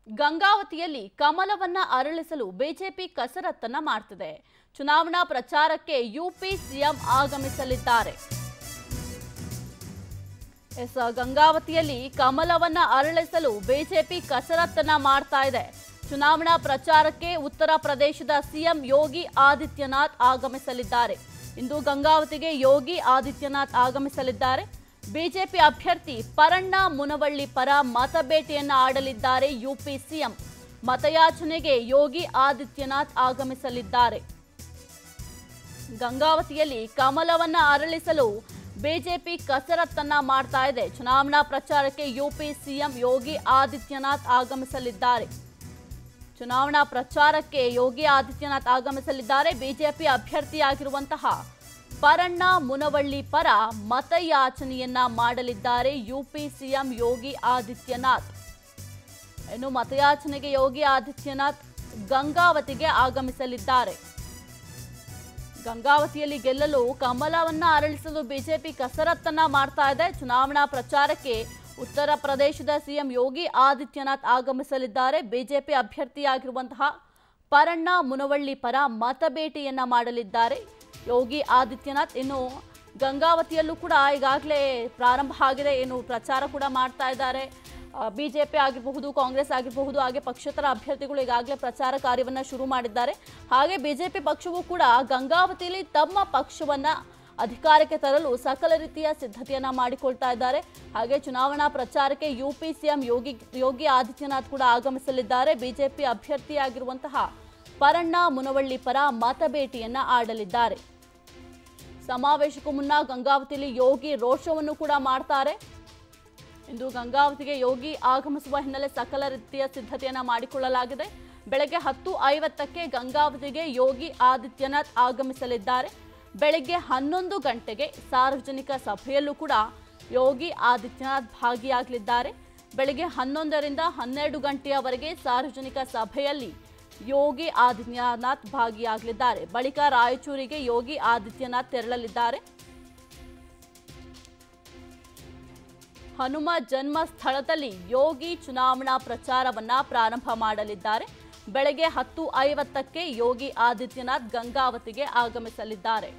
ಗಂಗಾವತಿಯಲ್ಲಿ ಕಮಲವನ್ನ ಅರಳಿಸಲು ಬಿಜೆಪಿ ಕಸರತ್ತನ್ನ ಮಾಡ್ತಿದೆ ಚುನಾವಣಾ ಪ್ರಚಾರಕ್ಕೆ ಯುಪಿ ಸಿಎಂ ಆಗಮಿಸಲಿದ್ದಾರೆ ಎಸ್ ಗಂಗಾವತಿಯಲ್ಲಿ ಕಮಲವನ್ನ ಅರಳಿಸಲು ಬಿಜೆಪಿ ಕಸರತ್ತನ್ನ ಮಾಡ್ತಾ ಇದೆ ಚುನಾವಣಾ ಪ್ರಚಾರಕ್ಕೆ ಉತ್ತರ ಪ್ರದೇಶದ ಸಿಎಂ ಯೋಗಿ ಆದಿತ್ಯನಾಥ್ ಆಗಮಿಸಲಿದ್ದಾರೆ ಇಂದು ಗಂಗಾವತಿಗೆ ಯೋಗಿ ಆದಿತ್ಯನಾಥ್ ಆಗಮಿಸಲಿದ್ದಾರೆ ಬಿಜೆಪಿ ಅಭ್ಯರ್ಥಿ ಪರಣ್ಣ ಮುನವಳ್ಳಿ ಪರ ಮತಬೇಟೆಯನ್ನ ಆಡಲಿದ್ದಾರೆ ಯುಪಿ ಸಿಎಂ ಮತಯಾಚನೆಗೆ ಯೋಗಿ ಆದಿತ್ಯನಾಥ್ ಆಗಮಿಸಲಿದ್ದಾರೆ ಗಂಗಾವತಿಯಲ್ಲಿ ಕಮಲವನ್ನ ಅರಳಿಸಲು ಬಿಜೆಪಿ ಕಸರತ್ತನ್ನ ಮಾಡ್ತಾ ಇದೆ ಚುನಾವಣಾ ಪ್ರಚಾರಕ್ಕೆ ಯುಪಿ ಸಿಎಂ ಯೋಗಿ ಆದಿತ್ಯನಾಥ್ ಆಗಮಿಸಲಿದ್ದಾರೆ ಚುನಾವಣಾ ಪ್ರಚಾರಕ್ಕೆ ಯೋಗಿ ಆದಿತ್ಯನಾಥ್ ಆಗಮಿಸಲಿದ್ದಾರೆ ಬಿಜೆಪಿ ಅಭ್ಯರ್ಥಿಯಾಗಿರುವಂತಹ ಪರಣ್ಣ ಮುನವಳ್ಳಿ ಪರ ಮತಯಾಚನೆಯನ್ನ ಮಾಡಲಿದ್ದಾರೆ ಯುಪಿ ಸಿಎಂ ಯೋಗಿ ಆದಿತ್ಯನಾಥ್ ಇನ್ನು ಮತಯಾಚನೆಗೆ ಯೋಗಿ ಆದಿತ್ಯನಾಥ್ ಗಂಗಾವತಿಗೆ ಆಗಮಿಸಲಿದ್ದಾರೆ ಗಂಗಾವತಿಯಲ್ಲಿ ಗೆಲ್ಲಲು ಕಮಲವನ್ನ ಅರಳಿಸಲು ಬಿಜೆಪಿ ಕಸರತ್ತನ್ನ ಮಾಡ್ತಾ ಇದೆ ಚುನಾವಣಾ ಪ್ರಚಾರಕ್ಕೆ ಉತ್ತರ ಪ್ರದೇಶದ ಸಿಎಂ ಯೋಗಿ ಆದಿತ್ಯನಾಥ್ ಆಗಮಿಸಲಿದ್ದಾರೆ ಬಿಜೆಪಿ ಅಭ್ಯರ್ಥಿಯಾಗಿರುವಂತಹ ಪರಣ್ಣ ಮುನವಳ್ಳಿ ಪರ ಮತಬೇಟೆಯನ್ನ ಮಾಡಲಿದ್ದಾರೆ ಯೋಗಿ ಆದಿತ್ಯನಾಥ್ ಇನ್ನು ಗಂಗಾವತಿಯಲ್ಲೂ ಕೂಡ ಈಗಾಗಲೇ ಪ್ರಾರಂಭ ಆಗಿದೆ ಏನು ಪ್ರಚಾರ ಕೂಡ ಮಾಡ್ತಾ ಇದ್ದಾರೆ ಬಿಜೆಪಿ ಆಗಿರಬಹುದು ಕಾಂಗ್ರೆಸ್ ಆಗಿರಬಹುದು ಹಾಗೆ ಪಕ್ಷೇತರ ಅಭ್ಯರ್ಥಿಗಳು ಈಗಾಗಲೇ ಪ್ರಚಾರ ಕಾರ್ಯವನ್ನ ಶುರು ಮಾಡಿದ್ದಾರೆ ಹಾಗೆ ಬಿಜೆಪಿ ಪಕ್ಷವೂ ಕೂಡ ಗಂಗಾವತಿಯಲ್ಲಿ ತಮ್ಮ ಪಕ್ಷವನ್ನ ಅಧಿಕಾರಕ್ಕೆ ತರಲು ಸಕಲ ರೀತಿಯ ಸಿದ್ಧತೆಯನ್ನ ಮಾಡಿಕೊಳ್ತಾ ಇದ್ದಾರೆ ಹಾಗೆ ಚುನಾವಣಾ ಪ್ರಚಾರಕ್ಕೆ ಯುಪಿ ಸಿಎಂ ಯೋಗಿ ಯೋಗಿ ಆದಿತ್ಯನಾಥ್ ಕೂಡ ಆಗಮಿಸಲಿದ್ದಾರೆ ಬಿಜೆಪಿ ಅಭ್ಯರ್ಥಿಯಾಗಿರುವಂತಹ ಪರಣ್ಣ ಮುನವಳ್ಳಿ ಪರ ಮತಬೇಟೆಯನ್ನ ಆಡಲಿದ್ದಾರೆ ಸಮಾವೇಶಕ್ಕೂ ಮುನ್ನ ಗಂಗಾವತಿಯಲ್ಲಿ ಯೋಗಿ ರೋಡ್ ಶೋವನ್ನು ಕೂಡ ಮಾಡ್ತಾರೆ ಇಂದು ಗಂಗಾವತಿಗೆ ಯೋಗಿ ಆಗಮಿಸುವ ಹಿನ್ನೆಲೆ ಸಕಲ ರೀತಿಯ ಸಿದ್ಧತೆಯನ್ನ ಮಾಡಿಕೊಳ್ಳಲಾಗಿದೆ ಬೆಳಗ್ಗೆ ಹತ್ತು ಐವತ್ತಕ್ಕೆ ಗಂಗಾವತಿಗೆ ಯೋಗಿ ಆದಿತ್ಯನಾಥ್ ಆಗಮಿಸಲಿದ್ದಾರೆ ಬೆಳಗ್ಗೆ ಹನ್ನೊಂದು ಗಂಟೆಗೆ ಸಾರ್ವಜನಿಕ ಸಭೆಯಲ್ಲೂ ಕೂಡ ಯೋಗಿ ಆದಿತ್ಯನಾಥ್ ಭಾಗಿಯಾಗಲಿದ್ದಾರೆ ಬೆಳಗ್ಗೆ ಹನ್ನೊಂದರಿಂದ ಹನ್ನೆರಡು ಗಂಟೆಯವರೆಗೆ ಸಾರ್ವಜನಿಕ ಸಭೆಯಲ್ಲಿ ಯೋಗಿ ಆದಿತ್ಯನಾಥ್ ಭಾಗಿಯಾಗಲಿದ್ದಾರೆ ಬಳಿಕ ರಾಯಚೂರಿಗೆ ಯೋಗಿ ಆದಿತ್ಯನಾಥ್ ತೆರಳಲಿದ್ದಾರೆ ಹನುಮ ಜನ್ಮ ಸ್ಥಳದಲ್ಲಿ ಯೋಗಿ ಚುನಾವಣಾ ಪ್ರಚಾರವನ್ನ ಪ್ರಾರಂಭ ಮಾಡಲಿದ್ದಾರೆ ಬೆಳಗ್ಗೆ ಹತ್ತು ಐವತ್ತಕ್ಕೆ ಯೋಗಿ ಆದಿತ್ಯನಾಥ್ ಗಂಗಾವತಿಗೆ ಆಗಮಿಸಲಿದ್ದಾರೆ